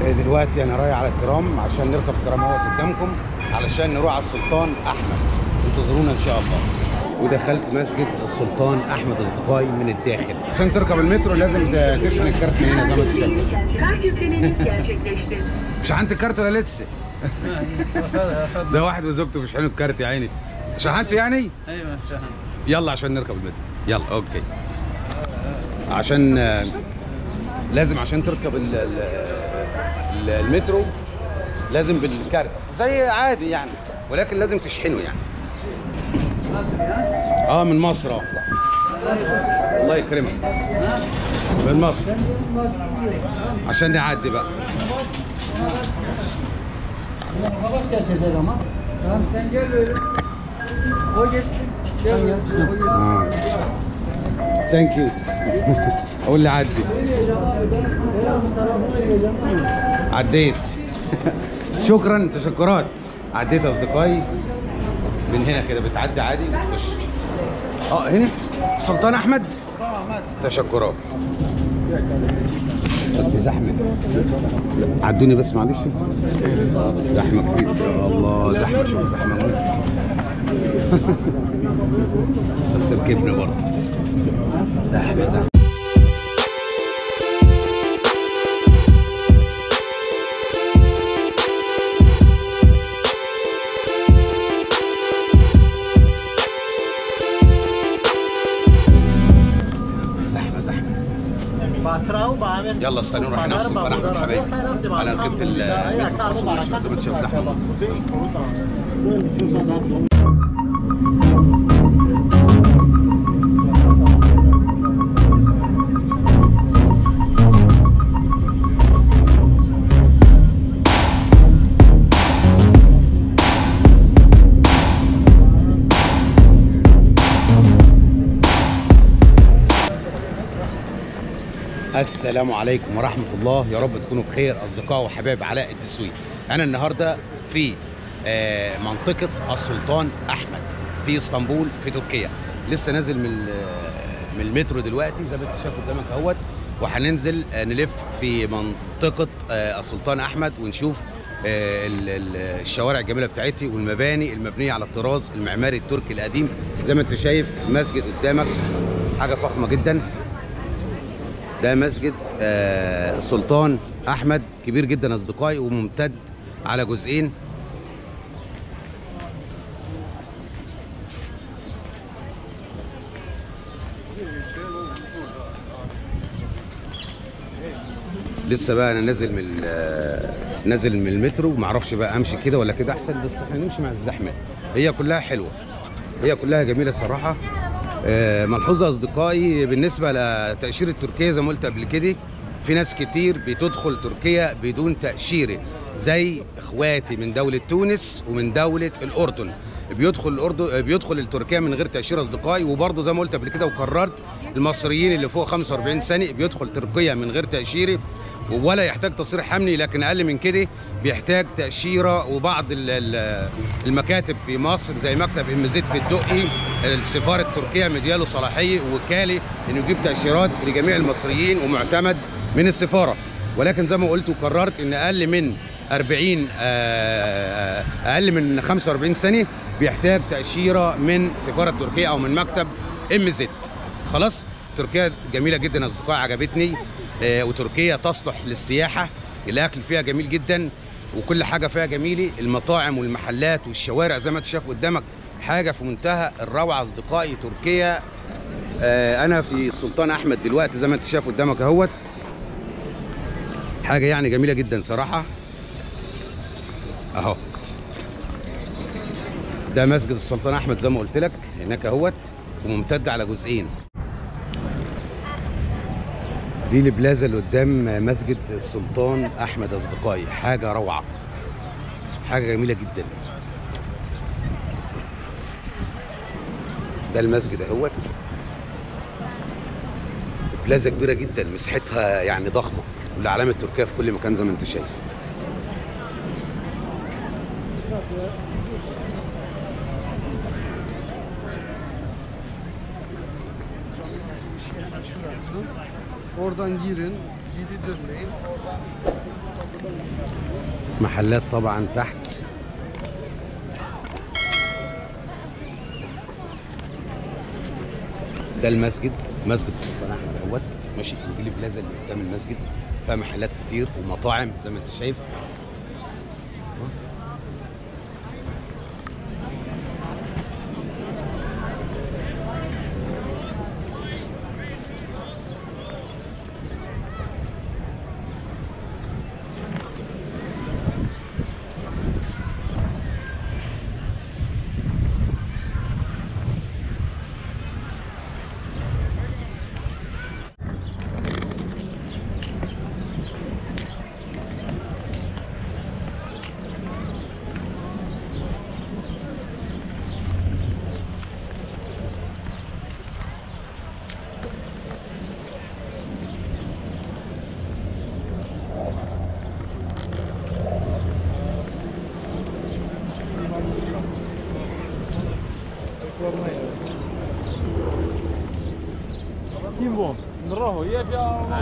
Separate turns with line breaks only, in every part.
دلوقتي انا رايح على الترام عشان نركب الترام اهوت قدامكم علشان نروح على السلطان احمد انتظرونا ان شاء الله ودخلت مسجد السلطان احمد اصدقائي من الداخل عشان تركب المترو لازم ت- تشحن الكارت من هنا زي ما انت شايف
Kart yüklemeniz gerçekleşti.
شحنت الكارت ولا لسه؟ ده واحد وزوجته بيشحنوا الكارت يا عيني شحنت يعني؟
ايوه شهر
يلا عشان نركب المترو يلا اوكي عشان آه، لازم عشان تركب ال- ال- ال- المترو لازم بالكارت زي عادي يعني ولكن لازم تشحنه يعني اه من مصر اه الله يكرمك من مصر عشان نعدي بقى
Yavaş geçecek ama. Tamam sen gel böyle. O git. Sen gel.
اه ثانك يو اقول لي عدي
Beyazın tarafına gireceğim.
عديت شكرا تشكرات عديت يا اصدقائي من هنا كده بتعدي عادي وتخش اه هنا سلطان احمد تشكرات بس زحمه عدوني بس معلش زحمه كتير يا الله زحمه شوف زحمه موت بس ركبنا برضه زحمه زحمه زحمه زحمه يلا استنوا نروح هنا سلطان احمد حبايبي انا ركبت المترو خلاص وماشي زي ما انت شايف زحمه السلام عليكم ورحمة الله يا رب تكونوا بخير أصدقاء وحبايب علاء الدسوقي أنا النهاردة في آه، منطقة السلطان أحمد في اسطنبول في تركيا لسه نازل من ال- من المترو دلوقتي زي ما انت شايف قدامك اهوت وهننزل آه، نلف في منطقة آه، السلطان أحمد ونشوف آه، ال- ال- الشوارع الجميلة بتاعتي والمباني المبنية على الطراز المعماري التركي القديم زي ما انت شايف المسجد قدامك حاجة فخمة جدا ده مسجد آه، السلطان احمد كبير جدا اصدقائي وممتد على جزئين لسه بقى انا نازل من ال- آه، نازل من المترو ما اعرفش بقى امشي كده ولا كده احسن بس احنا نمشي مع الزحمه هي كلها حلوه هي كلها جميله صراحه آه، ملحوظه اصدقائي بالنسبه لتاشيره تركيا زي ما قلت قبل كده في ناس كتير بتدخل تركيا بدون تاشيره زي اخواتي من دوله تونس ومن دوله الاردن بيدخل الاردن بيدخل تركيا من غير تاشيره اصدقائي وبرضه زي ما قلت قبل كده وكررت المصريين اللي فوق 45 سنه بيدخل تركيا من غير تاشيره ولا يحتاج تصريح امني لكن اقل من كده بيحتاج تاشيره وبعض ال- ال- المكاتب في مصر زي مكتب ام زيد في الدقي السفاره التركيه مدياله صلاحيه ووكالي انه يجيب تاشيرات لجميع المصريين ومعتمد من السفاره ولكن زي ما قلت وكررت ان اقل من 40 آه، اقل من 45 سنه بيحتاج تاشيره من سفاره تركيا او من مكتب ام زد خلاص تركيا جميله جدا يا اصدقائي عجبتني آه، وتركيا تصلح للسياحه الاكل فيها جميل جدا وكل حاجه فيها جميله المطاعم والمحلات والشوارع زي ما انت شايف قدامك حاجه في منتهى الروعه اصدقائي تركيا آه، انا في السلطان احمد دلوقتي زي ما انت شايف قدامك اهوت حاجه يعني جميله جدا صراحه اهو ده مسجد السلطان احمد زي ما قلت لك هناك اهوت وممتد على جزئين دي البلازا اللي قدام مسجد السلطان احمد اصدقائي حاجه روعه حاجه جميله جدا ده المسجد اهوت بلازا كبيره جدا مساحتها يعني ضخمه والعلامه التركيه في كل مكان زي ما انت شايف
Oradan girin, geri dönmeyin.
محلات طبعا تحت ده المسجد مسجد السلطان احمد اهوت ماشي ودي البلازا اللي قدام المسجد فيها محلات كتير ومطاعم زي ما انت شايف
Kim bu? Bravo, je ja.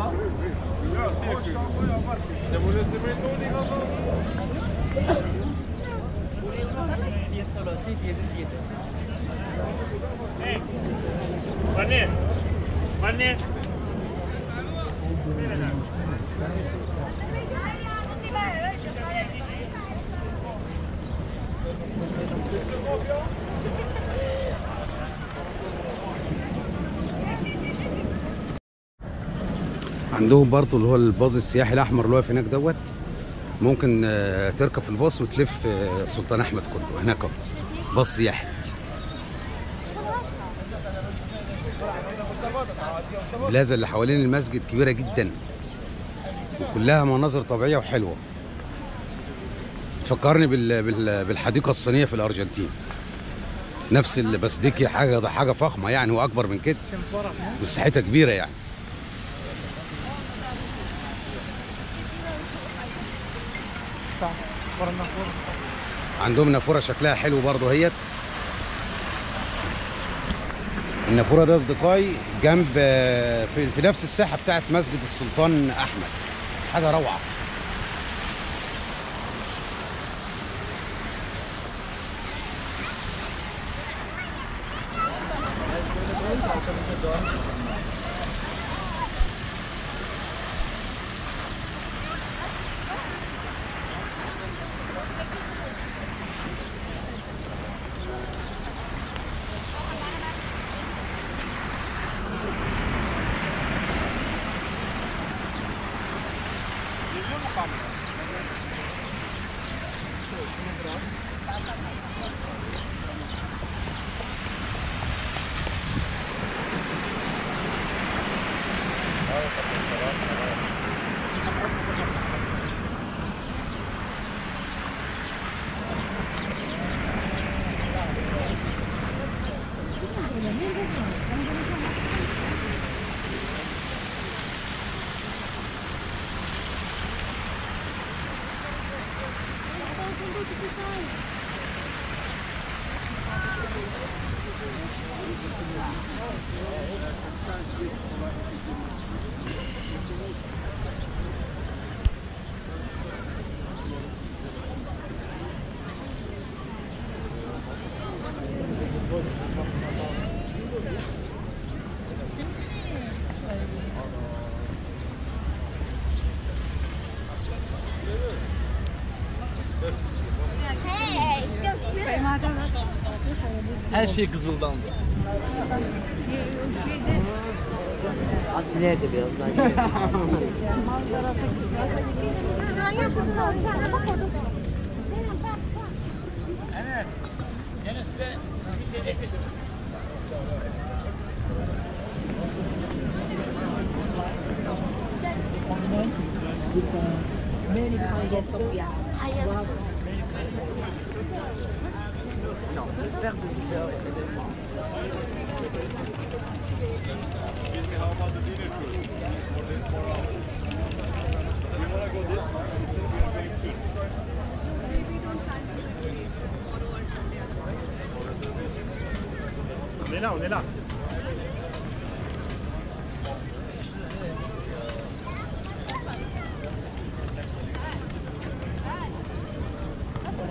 Se vuole sempre Wanneer? Wanneer?
عندهم برضو اللي هو الباص السياحي الاحمر اللي واقف هناك دوت ممكن آه، تركب في الباص وتلف آه، سلطان احمد كله هناك اهو باص سياحي البلازا اللي حوالين المسجد كبيره جدا وكلها مناظر طبيعيه وحلوه تفكرني بال... بال... بالحديقه الصينيه في الارجنتين نفس ال... بس دي حاجه ده حاجه فخمه يعني واكبر من كده مساحتها كبيره يعني عندهم نافوره شكلها حلو برضه هيت النافوره ده اصدقائي جنب في, في نفس الساحه بتاعت مسجد السلطان احمد حاجه روعه
Her şey kızıldandı.
Asiler de biraz daha güzel.
Gene size simit yiyecek misin? On est là, on est là.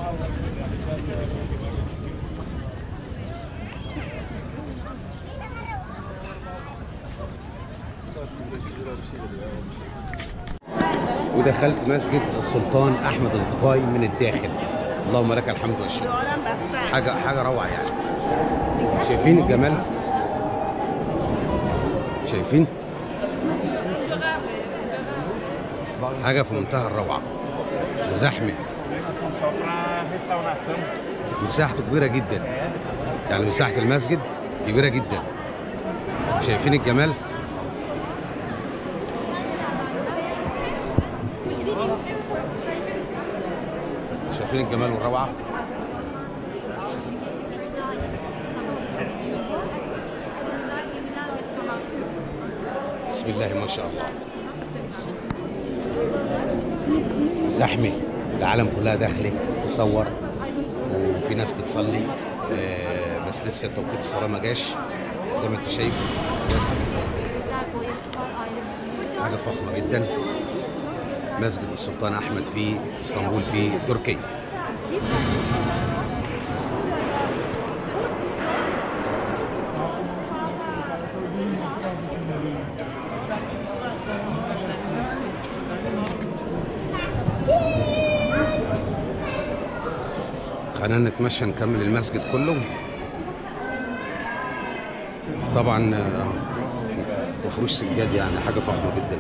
ودخلت مسجد السلطان احمد اصدقائي من الداخل اللهم لك الحمد والشكر حاجه حاجه روعه يعني شايفين الجمال شايفين حاجه في منتهى الروعه وزحمه مساحته كبيره جدا يعني مساحه المسجد كبيره جدا شايفين الجمال شايفين الجمال والروعه بسم الله ما شاء الله زحمه العالم كلها داخله تصور وفي ناس بتصلي آه، بس لسه توقيت الصلاه ما جاش زي ما انت شايف حاجه فخمه جدا مسجد السلطان احمد في اسطنبول في تركيا خلينا نتمشى نكمل المسجد كله طبعا آه، مفروش سجاد يعني حاجه فخمه جدا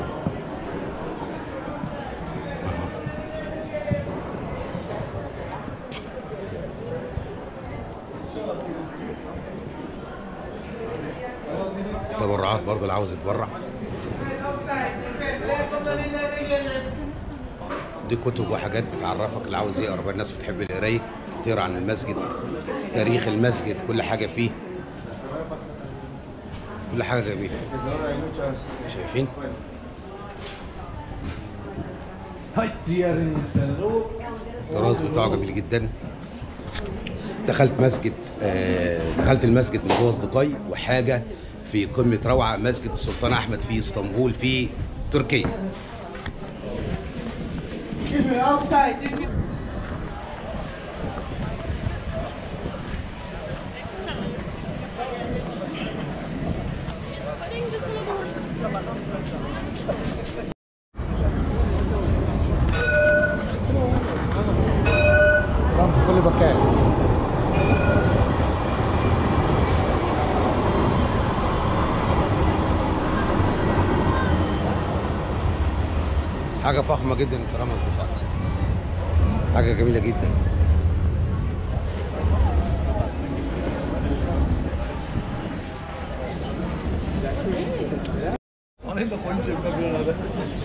تبرعات برضه اللي عاوز يتبرع دي كتب وحاجات بتعرفك اللي عاوز يقرا الناس بتحب القرايه تقرا عن المسجد تاريخ المسجد كل حاجه فيه كل حاجه جميله شايفين الطراز بتاعه جميل جدا دخلت مسجد آه، دخلت المسجد من جوه اصدقائي وحاجه في قمه روعه مسجد السلطان احمد في اسطنبول في تركيا في كل مكان حاجة فخمة جدا الكرامة الأصدقاء حاجة جميلة جدا
Alayım da koyayım cebime bir arada.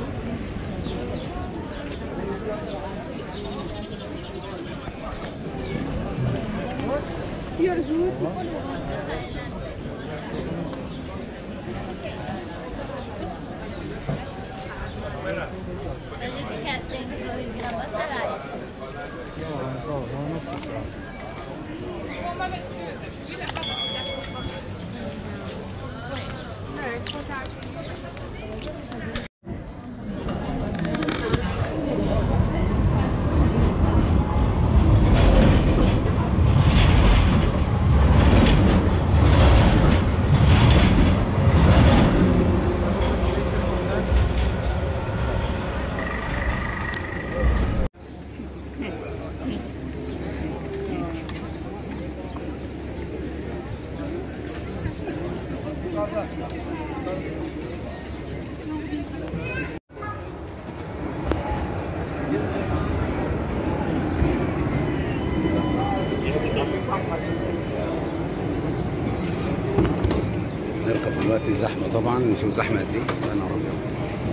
نركب دلوقتي زحمة طبعا نشوف زحمة قد ايه يا نهار أبيض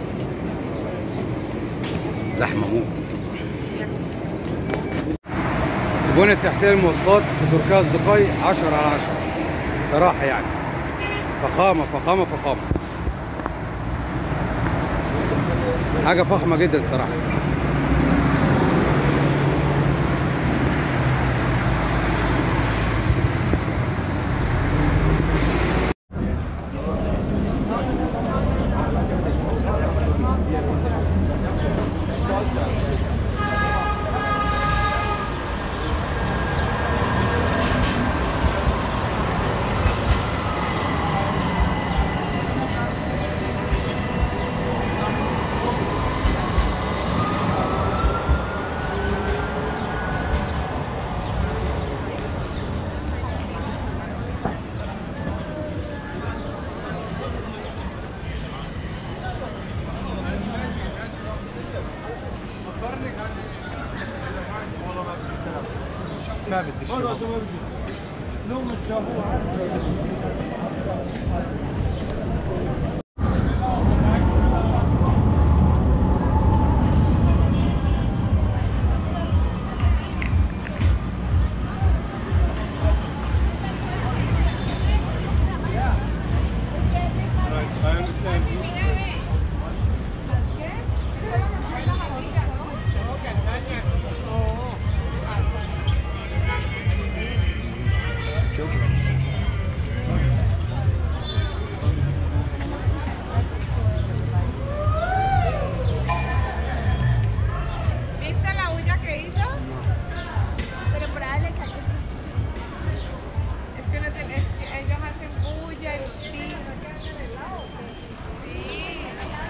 زحمة موت البنية التحتية للمواصلات في تركيا أصدقائي 10 على 10 صراحة يعني فخامة فخامة فخامة حاجة فخمة جدا صراحة
ما بدي الشباب.
¿Viste la bulla que hizo? Pero por ahí le cayó. Es que, no te- es que ellos hacen bulla y sí. Sí.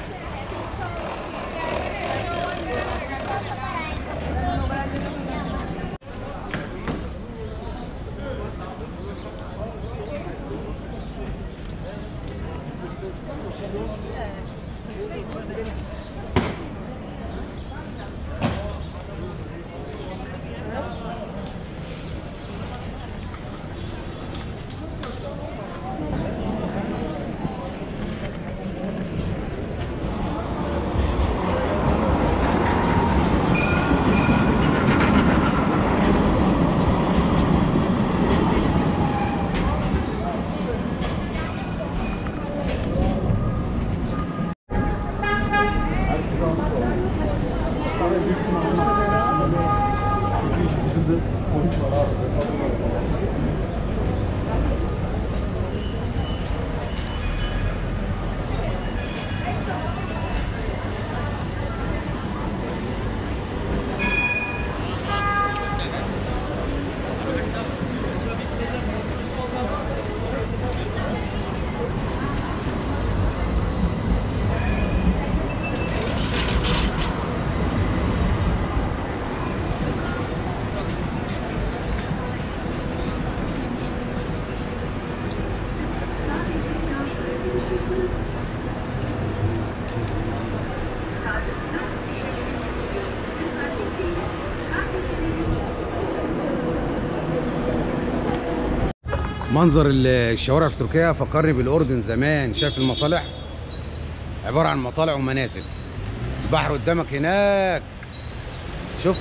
منظر ال- الشوارع في تركيا فكرني بالاردن زمان شايف المطالع عباره عن مطالع ومنازل البحر قدامك هناك شوف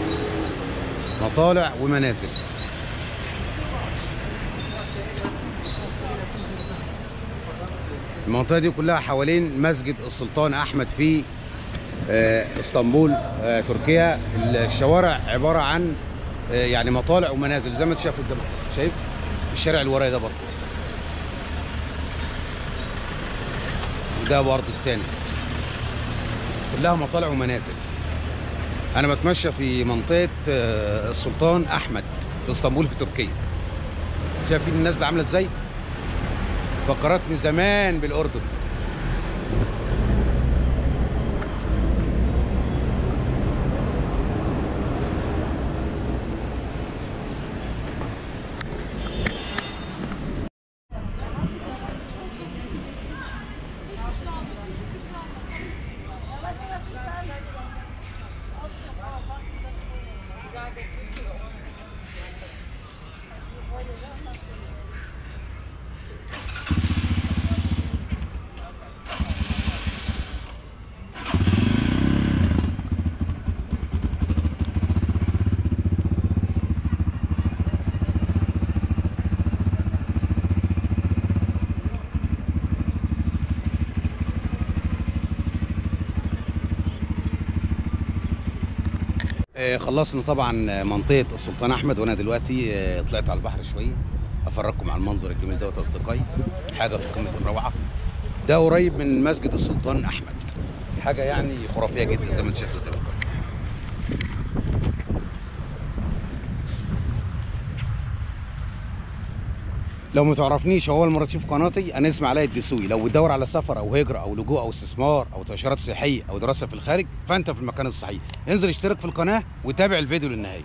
مطالع ومنازل المنطقه دي كلها حوالين مسجد السلطان احمد في آه، اسطنبول آه، تركيا الشوارع عباره عن آه، يعني مطالع ومنازل زي ما انت شايف قدامك شايف الشارع اللي ورايا ده برضه وده برضه التاني كلها مطالع ومنازل انا بتمشى في منطقه آه، السلطان احمد في اسطنبول في تركيا شايفين الناس دي عامله ازاي فكرتني زمان بالاردن آه، خلصنا طبعا منطقه السلطان احمد وانا دلوقتي آه، طلعت على البحر شويه افرجكم على المنظر الجميل دوت اصدقائي حاجه في قمه الروعه ده قريب من مسجد السلطان احمد حاجه يعني خرافيه جدا زي ما انت شايف قدامك لو ما تعرفنيش اول مره تشوف قناتي انا اسمي علاء الدسوقي لو بتدور على سفر او هجره او لجوء او استثمار او تاشيرات سياحيه او دراسه في الخارج فانت في المكان الصحيح انزل اشترك في القناه وتابع الفيديو للنهايه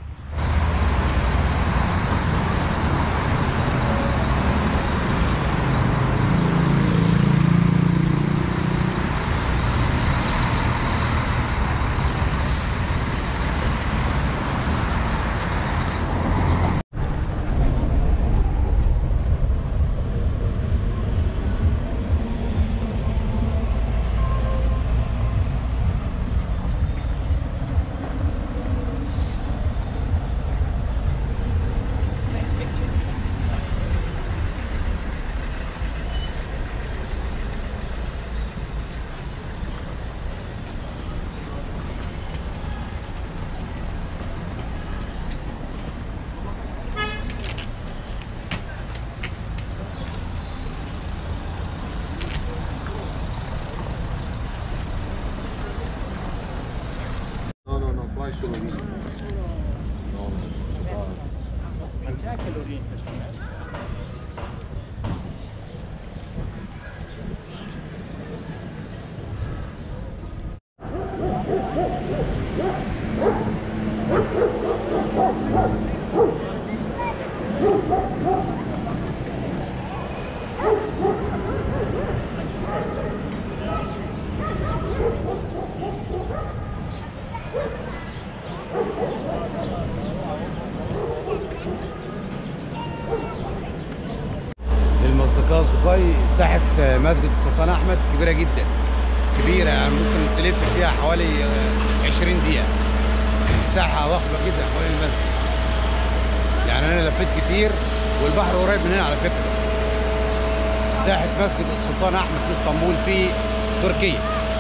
solo vino. No, no, si fa-
Non c'è anche l'orino in questo momento.
المصدقاء اصدقائي ساحه مسجد السلطان احمد كبيره جدا كبيره يعني ممكن تلف فيها حوالي آه، 20 دقيقه مساحه ضخمه جدا حوالين المسجد يعني انا لفيت كتير والبحر قريب من هنا على فكره ساحه مسجد السلطان احمد في اسطنبول في تركيا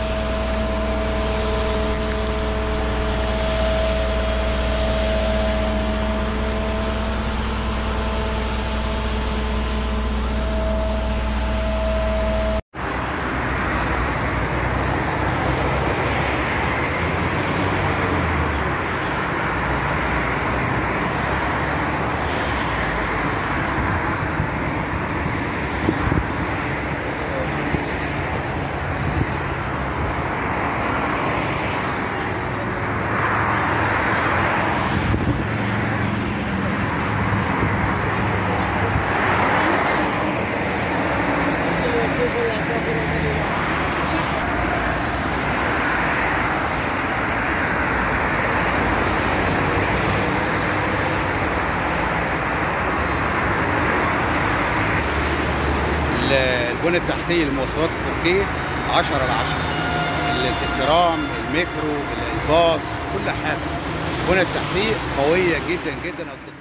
البنى التحتيه للمواصلات في تركيا 10 على 10 الترام المترو الباص كل حاجه البنى التحتيه قويه جدا جدا